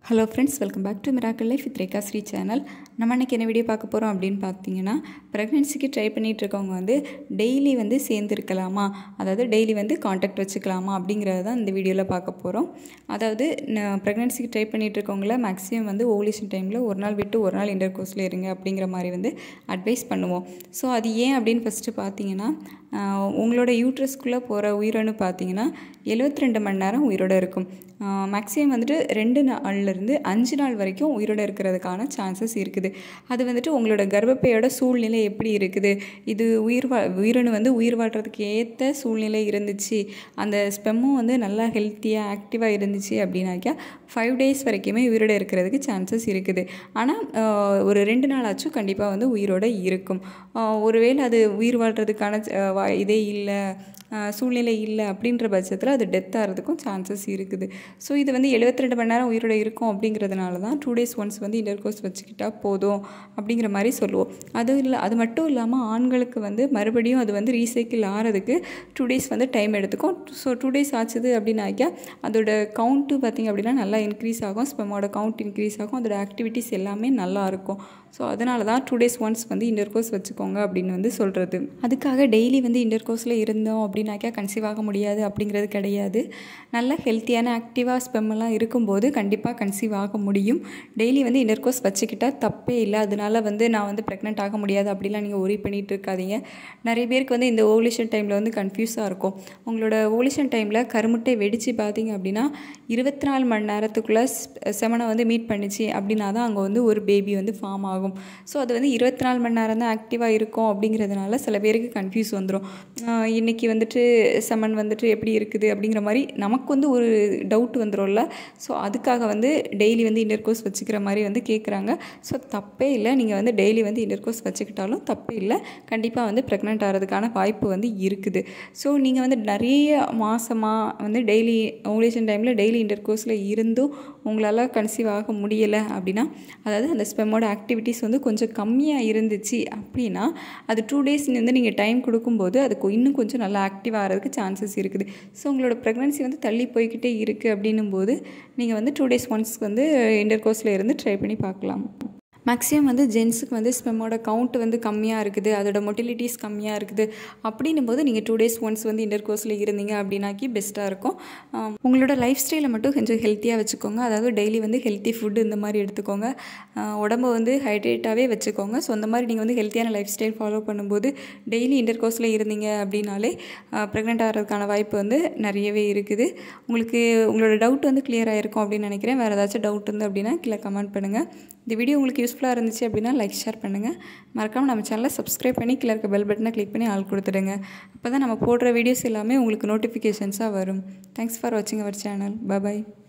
hello friends welcome back to miracle life with Rekha Sri channel நம்ம இன்றைக்கி என்ன வீடியோ பார்க்க போகிறோம் அப்படின்னு பார்த்தீங்கன்னா ப்ரெக்னென்சிக்கு ட்ரை பண்ணிகிட்டு இருக்கவங்க வந்து டெய்லி வந்து சேர்ந்துருக்கலாமா அதாவது டெய்லி வந்து காண்டாக்ட் வச்சுக்கலாமா அப்படிங்கிறது தான் இந்த வீடியோவில் பார்க்க போகிறோம் அதாவது ப்ரெக்னென்சிக்கு ட்ரை பண்ணிகிட்டு இருக்கவங்கள மேக்ஸிமம் வந்து ஓவலேஷன் டைமில் ஒரு நாள் விட்டு ஒரு நாள் இன்டர் கோர்ஸில் இருங்க அப்படிங்கிற மாதிரி வந்து அட்வைஸ் பண்ணுவோம் ஸோ அது ஏன் அப்படின்னு ஃபஸ்ட்டு பார்த்தீங்கன்னா ஆஹ் உங்களோட யூட்ரஸ்குள்ளே போகிற உயிரணு பார்த்தீங்கன்னா 72 ரெண்டு மணி நேரம் உயிரோடு இருக்கும் மேக்ஸிமம் வந்துட்டு ரெண்டு நாள்லேருந்து அஞ்சு நாள் வரைக்கும் உயிரோடு இருக்கிறதுக்கான சான்சஸ் இருக்குது அது வந்துட்டு உங்களோட கர்ப்பப்பையோட சூழ்நிலை எப்படி இருக்குது இது உயிர் வா உயிரணு வந்து உயிர் வாழ்கிறதுக்கு ஏற்ற சூழ்நிலை இருந்துச்சு அந்த ஸ்பெம்மும் வந்து நல்லா ஹெல்த்தியாக ஆக்டிவாக இருந்துச்சு அப்படின்னாக்கா ஃபைவ் டேஸ் வரைக்குமே உயிரோடு இருக்கிறதுக்கு சான்சஸ் இருக்குது ஆனால் ஒரு ரெண்டு நாளாச்சும் கண்டிப்பாக வந்து உயிரோடு இருக்கும் ஆஹ் ஒருவேளை அது உயிர் வாழ்கிறதுக்கான அஹ், வா- இதே இல்லை ஆஹ் சூழ்நிலை இல்லை அப்படின்ற பட்சத்தில் அது டெத் ஆகிறதுக்கும் சான்சஸ் இருக்குது ஸோ இது வந்து 72 ரெண்டு மணி நேரம் உயிரோட இருக்கும் அப்படிங்கிறதுனால தான் டூ டேஸ் ஒன்ஸ் வந்து இன்டர் கோர்ஸ் வச்சுக்கிட்டா போதும் அப்படிங்கிற மாதிரி சொல்லுவோம் அது இல்லை அது மட்டும் இல்லாமல் ஆண்களுக்கு வந்து மறுபடியும் அது வந்து ரீசைக்கிள் ஆகிறதுக்கு டூ டேஸ் வந்து டைம் எடுத்துக்கும் ஸோ டூ டேஸ் ஆச்சுது அப்படின்னாக்கா அதோட கவுண்ட்டு பார்த்திங்க அப்படின்னா நல்லா இன்க்ரீஸ் ஆகும் ஸ்பெமோட கவுண்ட் இன்க்ரீஸ் ஆகும் அதோட ஆக்டிவிட்டீஸ் எல்லாமே நல்லா இருக்கும் ஸோ அதனால தான் டூ டேஸ் ஒன்ஸ் வந்து இன்டர் கோர்ஸ் வச்சுக்கோங்க அப்படின்னு வந்து சொல்கிறது அதுக்காக டெய்லி வந்து இன்டர் கோர்ஸில் இருந்தோம் அப்படின்னாக்கா கன்சீவ் ஆக முடியாது அப்படிங்கிறது கிடையாது நல்ல ஹெல்த்தியான ஆக்டிவாக ஸ்பெம்மெல்லாம் இருக்கும்போது கண்டிப்பாக கன்சீவ் ஆக முடியும் டெய்லி வந்து இன்டர் கோர்ஸ் வச்சுக்கிட்டால் தப்பே இல்லை அதனால வந்து நான் வந்து ப்ரெக்னென்ட் ஆக முடியாது அப்படிலாம் நீங்கள் ஒரி பண்ணிகிட்டு இருக்காதீங்க நிறைய பேருக்கு வந்து இந்த ஓவலேஷன் டைமில் வந்து கன்ஃபியூஸாக இருக்கும் உங்களோட ஓவலேஷன் டைமில் கருமுட்டை வெடித்து பார்த்தீங்க அப்படின்னா இருபத்தி நாலு மணி நேரத்துக்குள்ளே செமனை வந்து மீட் பண்ணிச்சு அப்படின்னா தான் அங்கே வந்து ஒரு பேபி வந்து ஃபார்ம் ஆகும் ஸோ அது வந்து இருபத்தி நாலு மணி நேரம் தான் ஆக்டிவாக இருக்கும் அப்படிங்கிறதுனால சில பேருக்கு கன்ஃபியூஸ் வந்துடும் இன்றைக்கி வந்துட்டு செமன் வந்துட்டு எப்படி இருக்குது அப்படிங்கிற மாதிரி நமக்கு வந்து ஒரு டவுட் வந்துடும்ல ஸோ அதுக்காக வந்து டெய்லி வந்து இன்டர் கோர்ஸ் வச்சுக்கிற மாதிரி வந்து கேட்குறாங்க ஸோ தப்பே இல்லை நீங்கள் வந்து டெய்லி வந்து இன்டர் கோர்ஸ் வச்சுக்கிட்டாலும் தப்பே இல்லை கண்டிப்பாக வந்து ப்ரெக்னென்ட் ஆகிறதுக்கான வாய்ப்பு வந்து இருக்குது ஸோ நீங்கள் வந்து நிறைய மாதமாக வந்து டெய்லி ஓவலேஷன் டைமில் டெய்லி இன்டர் கோர்ஸில் இருந்தும் உங்களால் கன்சீவ் ஆக முடியலை அப்படின்னா அதாவது அந்த ஸ்பெம்மோட ஆக்டிவிட்டீஸ் வந்து கொஞ்சம் கம்மியாக இருந்துச்சு அப்படின்னா அது டூ டேஸ் வந்து நீங்கள் டைம் கொடுக்கும்போது அது கொ- இன்னும் கொஞ்சம் நல்லா ஆக்டிவ் ஆகிறதுக்கு சான்சஸ் இருக்குது ஸோ உங்களோட ப்ரெக்னன்சி வந்து தள்ளி போய்க்கிட்டே இருக்குது அப்படின்னும் போது நீங்கள் வந்து டூ டேஸ் ஒன்ஸ் வந்து இன்டர் கோர்ஸில் இருந்து ட்ரை பண்ணி பார்க்கலாம் மேக்ஸிமம் வந்து ஜென்ஸுக்கு வந்து ஸ்பெம்மோட கவுண்ட் வந்து கம்மியாக இருக்குது அதோட மொட்டிலிட்டிஸ் கம்மியாக இருக்குது அப்படின்னும் போது நீங்கள் டூ டேஸ் ஒன்ஸ் வந்து இன்டர் கோர்ஸில் இருந்தீங்க அப்படின்னாக்கி பெஸ்ட்டாக இருக்கும் ஆம், உங்களோட லைஃப் ஸ்டைலை மட்டும் கொஞ்சம் ஹெல்த்தியாக வச்சுக்கோங்க அதாவது டெய்லி வந்து ஹெல்த்தி ஃபுட்டு இந்த மாதிரி எடுத்துக்கோங்க ஆ, உடம்ப வந்து ஹைட்ரேட்டாகவே வச்சுக்கோங்க ஸோ அந்த மாதிரி நீங்கள் வந்து ஹெல்த்தியான லைஃப் ஸ்டைல் ஃபாலோ பண்ணும்போது டெய்லி இன்டர் கோர்ஸில் இருந்தீங்க அப்படின்னாலே ப்ரெக்னென்ட் ஆகிறதுக்கான வாய்ப்பு வந்து நிறையவே இருக்குது உங்களுக்கு உங்களோட டவுட் வந்து clear ஆயிருக்கும் அப்படின்னு நினைக்கிறேன் வேறு ஏதாச்சும் டவுட் இருந்து அப்படின்னா கீழே கமெண்ட் பண்ணுங்கள் இந்த வீடியோ உங்களுக்கு யூஸ்ஃபுல்லாக இருந்துச்சு அப்படின்னா லைக் ஷேர் பண்ணுங்கள் மறக்காமல் நம்ம சேனலை சப்ஸ்கிரைப் பண்ணி கீழே இருக்க பெல் பட்டனை கிளிக் பண்ணி ஆள் கொடுத்துடுங்க அப்போ தான் நம்ம போடுற வீடியோஸ் எல்லாமே உங்களுக்கு நோட்டிஃபிகேஷன்ஸாக வரும் தேங்க்ஸ் ஃபார் வாட்சிங் அவர் சேனல் பை